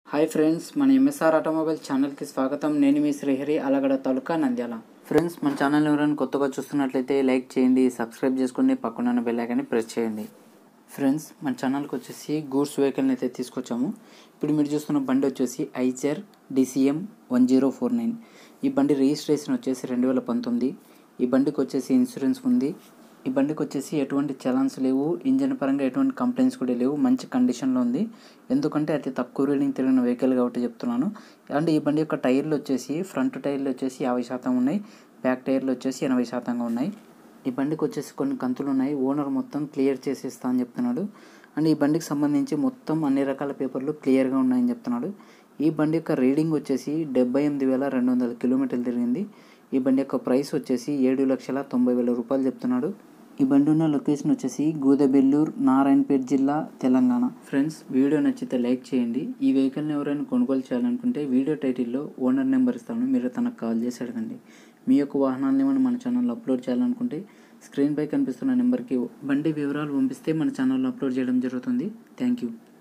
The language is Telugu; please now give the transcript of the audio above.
హాయ్ ఫ్రెండ్స్ మన ఎంఎస్ఆర్ ఆటోమొబైల్ ఛానల్కి స్వాగతం నేను మీ శ్రీహరి అలగడ తాలూకా నంద్యాల ఫ్రెండ్స్ మన ఛానల్ ఎవరైనా కొత్తగా చూస్తున్నట్లయితే లైక్ చేయండి సబ్స్క్రైబ్ చేసుకోండి పక్కన ఉన్న బెల్ ఐకాన్ని ప్రెస్ చేయండి ఫ్రెండ్స్ మన ఛానల్కి వచ్చేసి గూడ్స్ వెహికల్ని అయితే తీసుకొచ్చాము ఇప్పుడు మీరు చూస్తున్న బండి వచ్చేసి Eicher DCM one zero four nine ఈ బండి రిజిస్ట్రేషన్ వచ్చేసి రెండు వేల పంతొమ్మిది ఈ బండికి వచ్చేసి ఇన్సూరెన్స్ ఉంది ఈ బండికి వచ్చేసి ఎటువంటి చలాన్స్ లేవు ఇంజన్ పరంగా ఎటువంటి కంప్లైంట్స్ కూడా లేవు మంచి కండిషన్లో ఉంది ఎందుకంటే అతి తక్కువ రీడింగ్ తిరిగిన వెహికల్ కాబట్టి చెప్తున్నాను అండ్ ఈ బండి యొక్క టైర్లు వచ్చేసి ఫ్రంట్ టైర్లు వచ్చేసి యాభై శాతం ఉన్నాయి బ్యాక్ టైర్లు వచ్చేసి ఎనభై శాతంగా ఉన్నాయి ఈ బండికి వచ్చేసి కొన్ని కంతులు ఉన్నాయి ఓనర్ మొత్తం క్లియర్ చేసేస్తా అని చెప్తున్నాడు అండ్ ఈ బండికి సంబంధించి మొత్తం అన్ని రకాల పేపర్లు క్లియర్గా ఉన్నాయని చెప్తున్నాడు ఈ బండి యొక్క రీడింగ్ వచ్చేసి డెబ్బై ఎనిమిది వేల రెండు వందల కిలోమీటర్లు తిరిగింది ఈ బండి యొక్క ప్రైస్ వచ్చేసి ఏడు లక్షల తొంభై వేల రూపాయలు చెప్తున్నాడు ఈ బండి ఉన్న లొకేషన్ వచ్చేసి గూదబెల్లూరు నారాయణపేట జిల్లా తెలంగాణ ఫ్రెండ్స్ వీడియో నచ్చితే లైక్ చేయండి ఈ వెహికల్ని ఎవరైనా కొనుగోలు చేయాలనుకుంటే వీడియో టైటిల్లో ఓనర్ నెంబర్ ఇస్తాను మీరు తనకు కాల్ చేసి అడగండి మీ యొక్క వాహనాలను ఏమైనా మన ఛానల్లో అప్లోడ్ చేయాలనుకుంటే స్క్రీన్పై కనిపిస్తున్న నెంబర్కి బండి వివరాలు పంపిస్తే మన ఛానల్లో అప్లోడ్ చేయడం జరుగుతుంది థ్యాంక్ యూ